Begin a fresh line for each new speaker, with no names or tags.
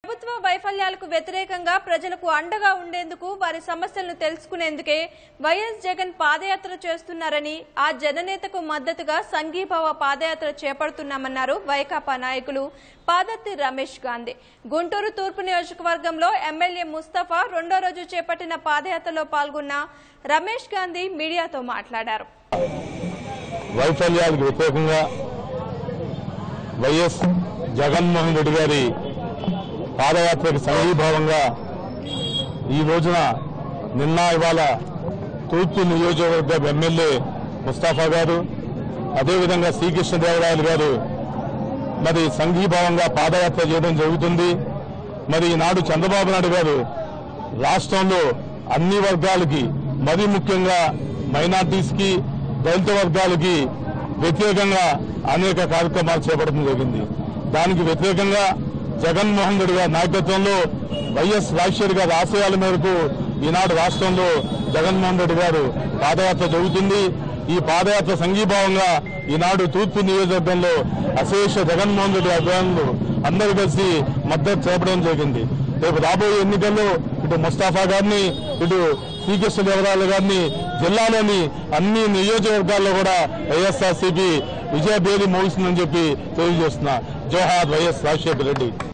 ప్రభుత్వ వైఫల్యాలకు వ్యతిరేకంగా ప్రజలకు అండగా ఉండేందుకు వారి సమస్యలను తెలుసుకునేందుకే వైఎస్ జగన్ పాదయాత్ర చేస్తున్నారని ఆ జననేతకు మద్దతుగా సంఘీభావ పాదయాత్ర చేపడుతున్నామన్నారు వైకాపా నాయకులు పాదర్తి రమేష్ గాంధీ గుంటూరు తూర్పు నియోజకవర్గంలో ఎమ్మెల్యే ముస్తఫా రెండో రోజు చేపట్టిన పాదయాత్రలో పాల్గొన్న రమేష్ గాంధీ మీడియాతో మాట్లాడారు
వైఫల్యాలకు వ్యతిరేకంగా వైఎస్ జగన్మోహన్ రెడ్డి గారి పాదయాత్రకు సమీభావంగా ఈ రోజున నిన్న ఇవాళ తూర్పు నియోజకవర్గ ఎమ్మెల్యే ముస్తాఫా గారు అదేవిధంగా శ్రీకృష్ణదేవరాయలు గారు మరి సంఘీభావంగా పాదయాత్ర చేయడం జరుగుతుంది మరి ఈనాడు చంద్రబాబు నాయుడు గారు రాష్ట్రంలో అన్ని వర్గాలకి మరి ముఖ్యంగా మైనార్టీస్ కి దళిత వర్గాలకి వ్యతిరేకంగా అనేక కార్యక్రమాలు చేపట్టడం జరిగింది దానికి వ్యతిరేకంగా జగన్మోహన్ రెడ్డి గారి నాయకత్వంలో వైఎస్ రాజశేఖర్ గారి ఆశయాల మేరకు ఈనాడు రాష్ట్రంలో జగన్మోహన్ రెడ్డి గారు పాదయాత్ర జరుగుతుంది ఈ పాదయాత్ర సంఘీభావంగా ఈనాడు తూర్పు నియోజకవర్గంలో అశేష జగన్మోహన్ రెడ్డి అభిమానులు అందరూ కలిసి మద్దతు చేపడం జరిగింది రేపు రాబోయే ఎన్నికల్లో ఇటు ముస్తాఫా గారిని ఇటు శ్రీకృష్ణదేవరాయలు గారిని జిల్లాలోని అన్ని నియోజకవర్గాల్లో కూడా వైఎస్ఆర్సీపీ విజయభేరి మోగిస్తుందని చెప్పి తెలియజేస్తున్నా జోహార్ వైఎస్ రాజశేఖర రెడ్డి